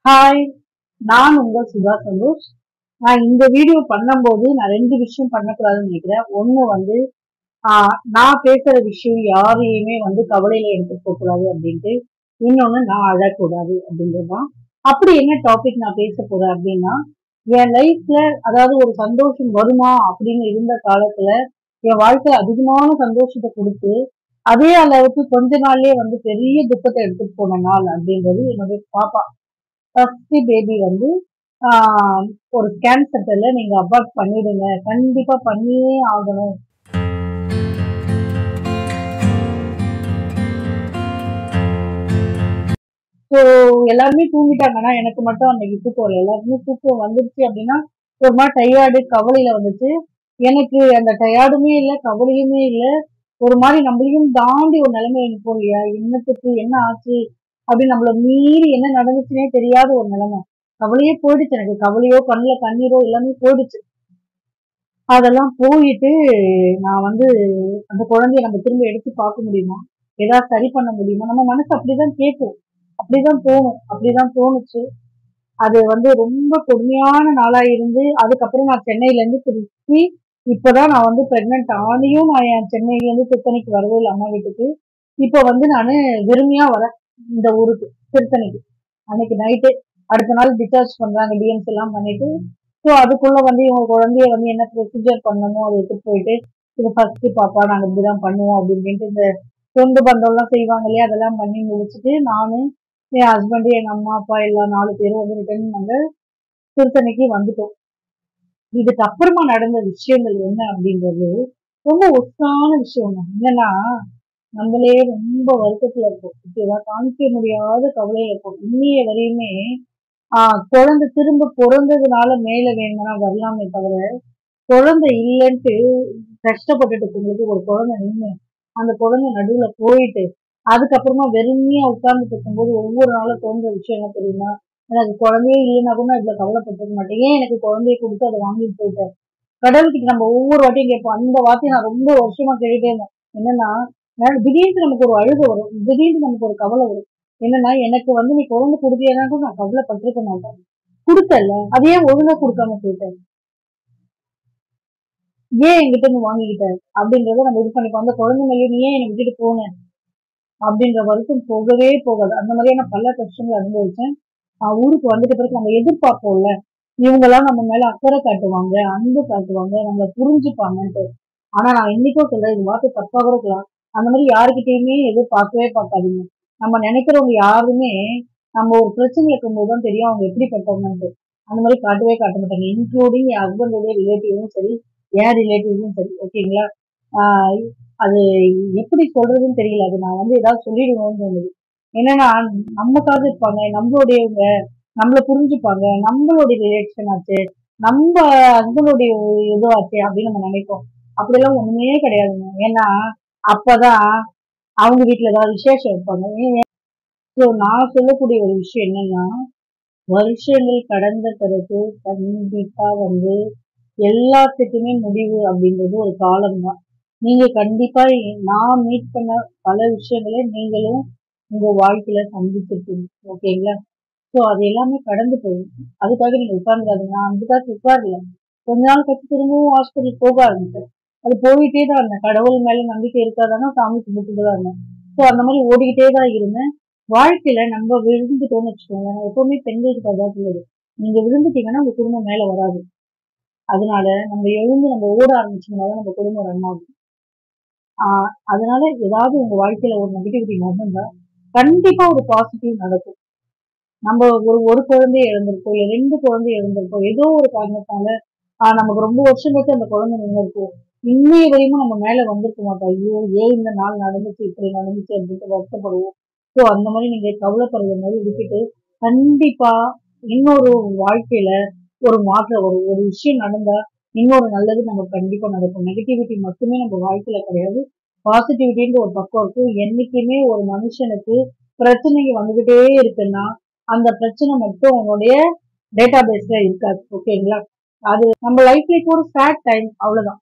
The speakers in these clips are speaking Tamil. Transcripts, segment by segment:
ஹாய் நான் உங்கள் சுதா சந்தோஷ் நான் இந்த வீடியோ பண்ணும்போது நான் ரெண்டு விஷயம் பண்ணக்கூடாதுன்னு நினைக்கிறேன் ஒன்று வந்து ஆஹ், நான் பேசுற விஷயம் யாரையுமே வந்து கவலையில எடுத்துட்டு போகக்கூடாது அப்படின்ட்டு இன்னொன்று நான் அழக்கூடாது அப்படின்றது தான் அப்படி என்ன டாபிக் நான் பேச போறேன் அப்படின்னா என் லைஃப்ல அதாவது ஒரு சந்தோஷம் வருமா அப்படின்னு இருந்த காலத்துல என் வாழ்க்கையில அதிகமான சந்தோஷத்தை கொடுத்து அதே அளவுக்கு கொஞ்ச நாள்லயே வந்து பெரிய துக்கத்தை எடுத்துட்டு போன நாள் அப்படின்றது என்னுடைய பாப்பா ஃபர்ஸ்ட் பேபி வந்து ஆஹ், ஒரு ஸ்கேன் சென்டர்ல நீங்க அபார்ட் பண்ணிடுங்க கண்டிப்பா பண்ணியே ஆகணும் ஸோ எல்லாருமே தூங்கிட்டாங்கன்னா எனக்கு மட்டும் அன்னைக்கு தூக்கம் வரல எல்லாருமே தூக்கம் வந்துருச்சு அப்படின்னா ஒரு மாதிரி டயர்டு கவலையில வந்துச்சு எனக்கு அந்த டயர்டுமே இல்லை கவலையுமே இல்லை ஒரு மாதிரி நம்மளையும் தாண்டி ஒரு நிலைமையில நிற்போம் இல்லையா என்னத்துக்கு என்ன ஆச்சு அப்படி நம்மள மீறி என்ன நடந்துச்சுன்னே தெரியாத ஒரு நிலைமை கவலையே போயிடுச்சு எனக்கு கவலையோ கண்ணுல கண்ணீரோ எல்லாமே போயிடுச்சு அதெல்லாம் போயிட்டு நான் வந்து அந்த குழந்தைய நம்ம திரும்ப எடுத்து பார்க்க முடியுமா ஏதாவது சரி பண்ண முடியுமா நம்ம மனசு அப்படிதான் கேட்கும் அப்படிதான் தோணும் அப்படிதான் தோணுச்சு அது வந்து ரொம்ப கொடுமையான நாளா இருந்து அதுக்கப்புறம் நான் சென்னையில இருந்து திருப்பி இப்பதான் நான் வந்து பிரெக்னென்ட் ஆனியும் நான் என் சென்னையில இருந்து திருத்தணிக்கு வரவே இல்லை அம்மா வீட்டுக்கு இப்போ வந்து நான் வெறுமையா வரேன் இந்த ஊருக்கு திருத்தணிக்கு அன்னைக்கு நைட்டு அடுத்த நாள் டிஸ்சார்ஜ் பண்றாங்க டிஎம்ஸ் எல்லாம் பண்ணிட்டு ஸோ அதுக்குள்ள வந்து இவங்க குழந்தைய வந்து என்ன ப்ரொசீஜர் பண்ணணுமோ அதை எடுத்துட்டு போயிட்டு இது ஃபர்ஸ்ட் பாப்பா நாங்க இப்படிதான் பண்ணுவோம் அப்படின்ட்டு இந்த சொந்த பந்தம்லாம் செய்வாங்க இல்லையா அதெல்லாம் பண்ணி முடிச்சுட்டு நானு என் ஹஸ்பண்டு எங்க அம்மா அப்பா எல்லா நாலு பேரும் வந்து ரிட்டர்ன் நாங்க திருத்தணிக்கு வந்துட்டோம் இதுக்கு அப்புறமா நடந்த விஷயங்கள் என்ன அப்படின்றது ரொம்ப ஒத்தான விஷயம் என்னன்னா நம்மளே ரொம்ப வருத்தத்துல இருப்போம் ஓகேவா காமிக்க முடியாத கவலையில இருப்போம் இன்னைய வரையுமே ஆஹ் குழந்தை திரும்ப பிறந்ததுனால மேல வேணும்னா வரலாமே தவிர குழந்தை இல்லைன்ட்டு கஷ்டப்பட்டுட்டு இருக்கவங்களுக்கு ஒரு குழந்தை நின்று அந்த குழந்தை நடுவுல போயிட்டு அதுக்கப்புறமா வெறுமையா உட்கார்ந்துட்டு இருக்கும்போது ஒவ்வொரு நாளும் தோன்ற விஷயம் என்ன தெரியுமா எனக்கு குழந்தையே இல்லைன்னா கூட நான் இவ்வளவு கவலைப்பட்டிருக்க மாட்டேன் ஏன் எனக்கு குழந்தைய கொடுத்து அதை வாங்கிட்டு போயிட்டேன் கடவுள்கிட்ட நம்ம ஒவ்வொரு வாட்டியும் கேட்போம் அந்த வார்த்தையை நான் ரொம்ப வருஷமா கேட்டுட்டே இருந்தேன் என்னன்னா நான் திடீர்னு நமக்கு ஒரு அழுகை வரும் திடீர்னு நமக்கு ஒரு கவலை வரும் என்னன்னா எனக்கு வந்து நீ குழந்தை கொடுத்தியனா கூட நான் கவலைப்பட்டிருக்க மாட்டேன் கொடுத்தல அதையே ஒழுங்கா கொடுக்காம போயிட்டேன் ஏன் என்கிட்ட இருந்து வாங்கிக்கிட்ட அப்படின்றத நம்ம இது பண்ணிப்போம் அந்த குழந்தை மேலே நீ ஏன் என்னை விட்டுட்டு போன அப்படின்ற வருத்தம் போகவே போகாது அந்த மாதிரியான பல கஷ்டங்கள் அனுபவிச்சேன் ஆஹ் ஊருக்கு வந்துட்ட பிறகு நம்ம எதிர்பார்ப்போம்ல இவங்கெல்லாம் நம்ம மேல அக்கறை காட்டுவாங்க அன்பு காட்டுவாங்க நம்மளை புரிஞ்சுப்பாங்கன்ட்டு ஆனா நான் இன்னைக்கும் சொல்றேன் இது வார்த்தை தப்பா கூட இருக்கலாம் அந்த மாதிரி யாருக்கிட்டயுமே எதிர்பார்க்கவே பார்க்காதீங்க நம்ம நினைக்கிறவங்க யாருமே நம்ம ஒரு பிரச்சனை இருக்கும்போது தான் தெரியும் அவங்க எப்படிப்பட்டவங்கன்ட்டு அந்த மாதிரி காட்டவே காட்ட மாட்டாங்க இன்க்ளூடிங் என் ஹஸ்பண்டோடைய ரிலேட்டிவும் சரி என் ரிலேட்டிவ்ஸும் சரி ஓகேங்களா ஆஹ் அது எப்படி சொல்றதுன்னு தெரியல அது நான் வந்து ஏதாவது சொல்லிடுவோம்னு தோணுது என்னன்னா நமக்காக இருப்பாங்க நம்மளுடையவங்க நம்மள புரிஞ்சுப்பாங்க நம்மளுடைய ரிலேஷன் ஆச்சு நம்ம ஹஸ்பண்டுடைய இதுவாச்சு அப்படின்னு நம்ம நினைப்போம் அப்படியெல்லாம் ஒண்ணுமே கிடையாதுங்க ஏன்னா அப்பதான் அவங்க வீட்டுல ஏதாவது விசேஷம் வைப்பாங்க ஸோ நான் சொல்லக்கூடிய ஒரு விஷயம் என்னன்னா வருஷங்கள் கடந்த பிறகு கண்டிப்பா வந்து எல்லாத்துக்குமே முடிவு அப்படின்றது ஒரு காலம் தான் நீங்க கண்டிப்பா நான் மீட் பண்ண பல விஷயங்களை நீங்களும் உங்க வாழ்க்கையில சந்திச்சிருப்பீங்க ஓகேங்களா ஸோ அது எல்லாமே கடந்து போகும் அதுக்காக நீங்க உட்கார்ந்துடாதீங்க நான் அதுக்காக உட்காரல கொஞ்ச நாள் கழிச்சு திரும்பவும் ஹாஸ்பிட்டல் போக ஆரம்பிச்சேன் அது போயிட்டே தான் இருந்தேன் கடவுள் மேல நம்பிக்கை இருக்காதானா சாமி கும்பிட்டுட்டு தான் இருந்தேன் ஸோ அந்த மாதிரி ஓடிக்கிட்டே தான் இருந்தேன் வாழ்க்கையில நம்ம விழுந்துட்டோம்னு வச்சுக்கோங்க நான் எப்பவுமே பெண்களுக்கு அதான் சொல்லுது நீங்க விழுந்துட்டீங்கன்னா உங்க குடும்பம் மேல வராது அதனால நம்ம எழுந்து நம்ம ஓட ஆரம்பிச்சோம்னா தான் நம்ம குடும்பம் ரன் ஆகும் ஆஹ் அதனால ஏதாவது உங்க வாழ்க்கையில ஒரு நெகட்டிவிட்டி நடந்தா கண்டிப்பா ஒரு பாசிட்டிவ் நடக்கும் நம்ம ஒரு ஒரு குழந்தைய இழந்திருப்போம் இல்ல ரெண்டு குழந்தைய இழந்திருப்போம் ஏதோ ஒரு காரணத்தால ஆஹ் நமக்கு ரொம்ப வருஷம் கழிச்சு அந்த குழந்தை நின்று இருக்கும் இன்னைய வரையும் நம்ம மேல வந்திருக்க மாட்டோம் ஐயோ ஏன் இந்த நாள் நடந்துச்சு இப்படி நடந்துச்சு அப்படின்ட்டு வருத்தப்படுவோம் ஸோ அந்த மாதிரி நீங்க கவலைப்படுற மாதிரி விட்டுட்டு கண்டிப்பா இன்னொரு வாழ்க்கையில ஒரு மாற்றம் வரும் ஒரு விஷயம் நடந்தா இன்னொரு நல்லது நமக்கு கண்டிப்பா நடக்கும் நெகட்டிவிட்டி மட்டுமே நம்ம வாழ்க்கையில கிடையாது பாசிட்டிவிட்டின்ற ஒரு பக்கம் இருக்கும் என்னைக்குமே ஒரு மனுஷனுக்கு பிரச்சனைங்க வந்துகிட்டே இருக்குன்னா அந்த பிரச்சனை மட்டும் உன்னுடைய டேட்டா பேஸ்ல இருக்காது ஓகேங்களா அது நம்ம லைஃப்ல இப்போ ஒரு சேட் டைம் அவ்வளவுதான்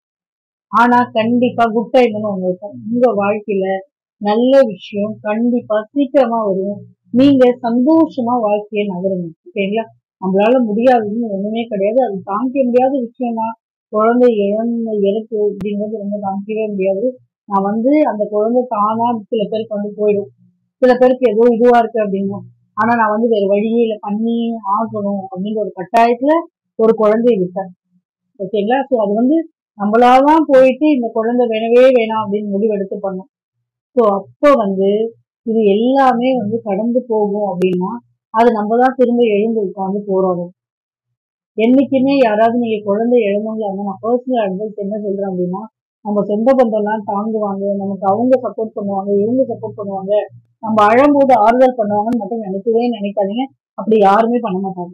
ஆனா கண்டிப்பா குட் டைம்னு ஒண்ணு இருக்கும் உங்க வாழ்க்கையில நல்ல விஷயம் கண்டிப்பா சீக்கிரமா வரும் நீங்க சந்தோஷமா வாழ்க்கையை நகருங்க ஓகேங்களா நம்மளால முடியாதுன்னு ஒண்ணுமே கிடையாது அது தாங்கிக்க முடியாத விஷயமா குழந்தை இழந்த இறப்பு அப்படிங்கிறது ரொம்ப தாங்கிக்கவே முடியாது நான் வந்து அந்த குழந்தை தானா சில பேருக்கு வந்து போயிடும் சில பேருக்கு ஏதோ இதுவா இருக்கு அப்படின்னா ஆனா நான் வந்து வேற வழியே இல்லை பண்ணி ஆகணும் அப்படிங்கிற ஒரு கட்டாயத்துல ஒரு குழந்தைய விட்டேன் ஓகேங்களா ஸோ அது வந்து நம்மளாதான் போயிட்டு இந்த குழந்தை வேணவே வேணாம் அப்படின்னு முடிவெடுத்து பண்ணோம் ஸோ அப்போ வந்து இது எல்லாமே வந்து கடந்து போகும் அப்படின்னா அது நம்ம தான் திரும்ப எழுந்து உட்காந்து போராடும் என்னைக்குமே யாராவது நீங்க குழந்தை இழந்தவங்களா இருந்தா நான் பர்சனல் அட்வைஸ் என்ன சொல்றேன் அப்படின்னா நம்ம சொந்த பந்தம்லாம் தாங்குவாங்க நமக்கு அவங்க சப்போர்ட் பண்ணுவாங்க இவங்க சப்போர்ட் பண்ணுவாங்க நம்ம அழும்போது ஆறுதல் பண்ணுவாங்கன்னு மட்டும் நினைக்கவே நினைக்காதீங்க அப்படி யாருமே பண்ண மாட்டாங்க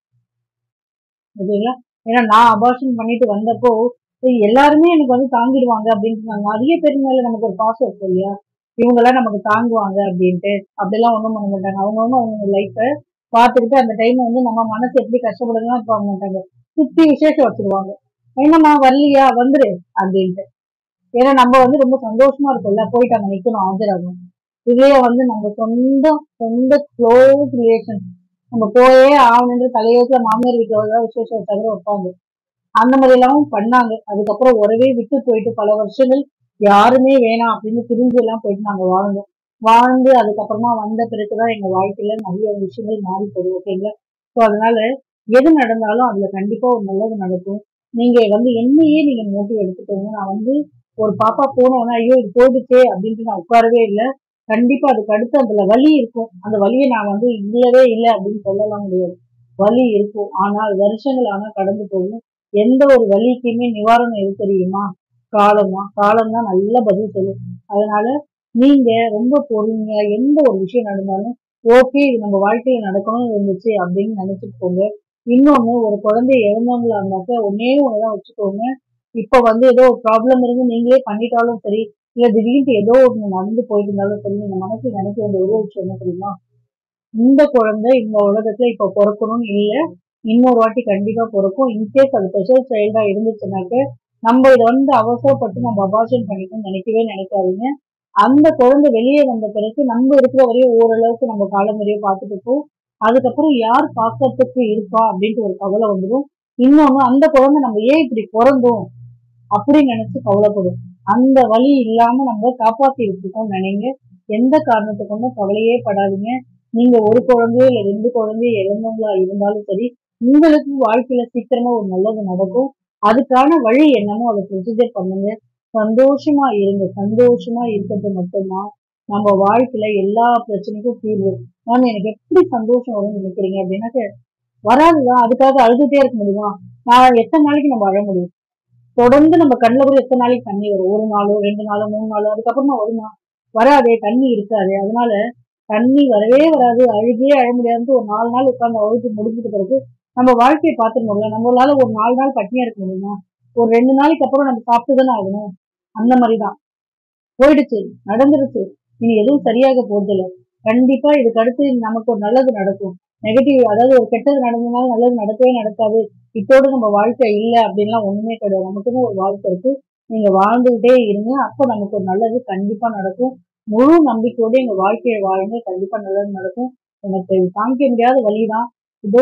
ஓகேங்களா ஏன்னா நான் அபார்ஷன் பண்ணிட்டு வந்தப்போ சரி, எல்லாருமே எனக்கு வந்து தாங்கிடுவாங்க அப்படின்னு சொன்னாங்க அதிக பேர் மேல நமக்கு ஒரு பாசம் இருக்கும் இல்லையா இவங்கெல்லாம் நமக்கு தாங்குவாங்க அப்படின்ட்டு அப்படிலாம் ஒண்ணும் பண்ண மாட்டாங்க அவங்கவுங்க அவங்க லைஃப்பை பார்த்துக்கிட்டு அந்த டைம் வந்து நம்ம மனசு எப்படி கஷ்டப்படுதுலாம் பார்க்க மாட்டாங்க சுத்தி விசேஷம் வச்சிருவாங்க என்னம்மா வரலையா வந்துரு அப்படின்ட்டு ஏன்னா நம்ம வந்து ரொம்ப சந்தோஷமா இருக்கும்ல போயிட்டு அங்க நிக்கணும் ஆஜராகணும் இதுலயே வந்து நம்ம சொந்த சொந்த க்ளோஸ் ரிலேஷன் நம்ம போயே ஆகணுன்ற தலையோட்டுல மாமியார் வீட்டுல ஏதாவது விசேஷம் வச்சா கூட வைப்பாங்க அந்த மாதிரி எல்லாம் பண்ணாங்க அதுக்கப்புறம் உறவே விட்டு போயிட்டு பல வருஷங்கள் யாருமே வேணாம் அப்படின்னு பிரிஞ்சு எல்லாம் போயிட்டு நாங்க வாழ்ந்தோம் வாழ்ந்து அதுக்கப்புறமா வந்த பிறகுதான் எங்க வாழ்க்கையில நிறைய விஷயங்கள் மாறி போகுது ஓகேங்களா ஸோ அதனால எது நடந்தாலும் அதுல கண்டிப்பா ஒரு நல்லது நடக்கும் நீங்க வந்து என்னையே நீங்க மோட்டிவ் எடுத்துக்கோங்க நான் வந்து ஒரு பாப்பா போனோன்னா ஐயோ இது போயிடுச்சே அப்படின்ட்டு நான் உட்காரவே இல்லை கண்டிப்பா அதுக்கு அடுத்து அதுல வலி இருக்கும் அந்த வலியை நான் வந்து இல்லவே இல்லை அப்படின்னு சொல்லலாம் முடியாது வலி இருக்கும் ஆனால் வருஷங்கள் ஆனா கடந்து போகும் எந்த ஒரு வலிக்குமே நிவாரணம் எது தெரியுமா காலமா காலம் தான் நல்ல பதில் சொல்லும் அதனால நீங்க ரொம்ப பொறுமையா எந்த ஒரு விஷயம் நடந்தாலும் ஓகே இது நம்ம வாழ்க்கையில நடக்கணும்னு இருந்துச்சு அப்படின்னு நினைச்சிட்டு போங்க இன்னொன்னு ஒரு குழந்தை இழந்தவங்களா இருந்தாக்க ஒன்னே ஒண்ணுதான் வச்சுக்கோங்க இப்ப வந்து ஏதோ ஒரு ப்ராப்ளம் இருந்து நீங்களே பண்ணிட்டாலும் சரி இல்ல திடீர்னு ஏதோ ஒண்ணு நடந்து போயிட்டு இருந்தாலும் சரி நீங்க மனசுல நினைக்க வேண்டிய ஒரே விஷயம் என்ன தெரியுமா இந்த குழந்தை இந்த உலகத்துல இப்ப பிறக்கணும்னு இல்ல இன்னொரு வாட்டி கண்டிப்பா பிறக்கும் இன்கேஸ் அது ஸ்பெஷல் சைல்டா இருந்துச்சுனாக்க நம்ம இதை வந்து அவசரப்பட்டு நம்ம அபார்ஷன் பண்ணிக்கணும்னு நினைக்கவே நினைக்காதீங்க அந்த குழந்தை வெளியே வந்த பிறகு நம்ம இருக்கிற வரையும் ஓரளவுக்கு நம்ம காலம் வரையும் பார்த்துட்டு இருப்போம் அதுக்கப்புறம் யார் பார்க்கறதுக்கு இருப்பா அப்படின்ட்டு ஒரு கவலை வந்துடும் இன்னொன்னு அந்த குழந்தை நம்ம ஏன் இப்படி பிறந்தோம் அப்படின்னு நினைச்சு கவலைப்படும் அந்த வழி இல்லாம நம்ம காப்பாத்தி இருக்கோம் நினைங்க எந்த காரணத்துக்கும் கவலையே படாதீங்க நீங்க ஒரு குழந்தையோ இல்ல ரெண்டு குழந்தையோ இழந்தவங்களா இருந்தாலும் சரி உங்களுக்கு வாழ்க்கையில சீக்கிரமா ஒரு நல்லது நடக்கும் அதுக்கான வழி என்னமோ அதை ப்ரொசீஜர் பண்ணுங்க சந்தோஷமா இருங்க சந்தோஷமா இருக்கிறது மட்டும்தான் நம்ம வாழ்க்கையில எல்லா பிரச்சனைக்கும் தீர்வு மேம் எனக்கு எப்படி சந்தோஷம் வரும்னு நினைக்கிறீங்க அப்படின்னாக்க வராதுதான் அதுக்காக அழுதுட்டே இருக்க முடியுமா நான் எத்தனை நாளைக்கு நம்ம அழ முடியும் தொடர்ந்து நம்ம கண்ணில் கூட எத்தனை நாளைக்கு தண்ணி வரும் ஒரு நாளோ ரெண்டு நாளோ மூணு நாளோ அதுக்கப்புறமா வருமா வராதே தண்ணி இருக்காது அதனால தண்ணி வரவே வராது அழுகே அழ முடியாதுன்னு ஒரு நாலு நாள் உட்கார்ந்து அழுது முடிஞ்சிட்ட பிறகு நம்ம வாழ்க்கையை பார்த்துக்கணும்ல நம்மளால ஒரு நாலு நாள் பட்டினியா இருக்க முடியுமா ஒரு ரெண்டு நாளைக்கு அப்புறம் நம்ம சாப்பிட்டு தானே ஆகணும் அந்த மாதிரிதான் போயிடுச்சு நடந்துருச்சு இனி எதுவும் சரியாக போறதில்ல கண்டிப்பா இதுக்கு அடுத்து நமக்கு ஒரு நல்லது நடக்கும் நெகட்டிவ் அதாவது ஒரு கெட்டது நடந்ததுனால நல்லது நடக்கவே நடக்காது இதோட நம்ம வாழ்க்கை இல்லை அப்படின்லாம் ஒண்ணுமே கிடையாது நமக்குன்னு ஒரு வாழ்க்கை இருக்கு நீங்க வாழ்ந்துகிட்டே இருங்க அப்போ நமக்கு ஒரு நல்லது கண்டிப்பா நடக்கும் முழு நம்பிக்கையோட எங்க வாழ்க்கையை வாழுங்க கண்டிப்பா நல்லது நடக்கும் எனக்கு தாங்கிக்க முடியாத வழிதான் இதோ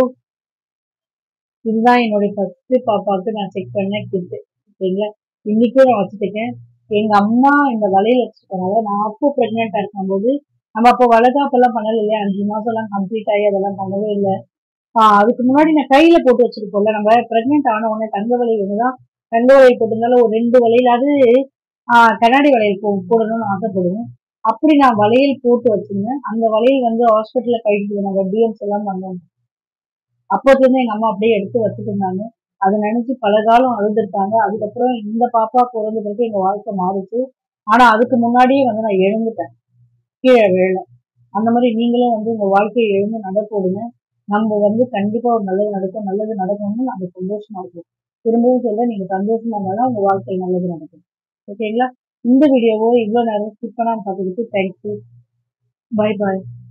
இதுதான் என்னுடைய ஃபர்ஸ்ட் பாப்பாவுக்கு நான் செக் பண்ண கிட்டு ஓகேங்களா இன்னைக்கும் நான் வச்சுருக்கேன் எங்க அம்மா இந்த வலையில வச்சிருக்கனால நான் அப்போ பிரெக்னெண்டா இருக்கும்போது நம்ம அப்போ வளகாப்பெல்லாம் பண்ணல இல்லையா அஞ்சு மாசம் எல்லாம் கம்ப்ளீட் ஆகி அதெல்லாம் பண்ணவே இல்லை ஆஹ் அதுக்கு முன்னாடி நான் கையில போட்டு வச்சிருப்போம்ல நம்ம பிரெக்னென்ட் ஆன உடனே தங்க வலை ஒண்ணுதான் தங்க வலை போட்டிருந்தாலும் ஒரு ரெண்டு வலையிலாவது ஆஹ் கண்ணாடி வளையல் போ போடணும்னு ஆசைப்படுவேன் அப்படி நான் வளையல் போட்டு வச்சிருந்தேன் அந்த வளையல் வந்து ஹாஸ்பிட்டல்ல கழிட்டு நாங்க டிஎம்ஸ் எல்லாம் பண்ணோம் அப்போதுல இருந்து எங்க அம்மா அப்படியே எடுத்து வச்சுட்டு இருந்தாங்க அதை நினைச்சு பல காலம் அழுதுருக்காங்க அதுக்கப்புறம் இந்த பாப்பா பிறந்த பிறகு எங்க வாழ்க்கை மாறுச்சு ஆனா அதுக்கு முன்னாடியே வந்து நான் எழுந்துட்டேன் கீழே விழல அந்த மாதிரி நீங்களும் வந்து உங்க வாழ்க்கையை எழுந்து நடப்போடுங்க நம்ம வந்து கண்டிப்பா ஒரு நல்லது நடக்கும் நல்லது நடக்கணும்னு நம்ம சந்தோஷமா இருக்கும் திரும்பவும் சொல்ல நீங்க சந்தோஷமா இருந்தாலும் உங்க வாழ்க்கையில் நல்லது நடக்கும் ஓகேங்களா இந்த வீடியோவோ இவ்வளவு நேரம் ஸ்கிப் பண்ணாம பார்த்துக்கிட்டு தேங்க்யூ பை பாய்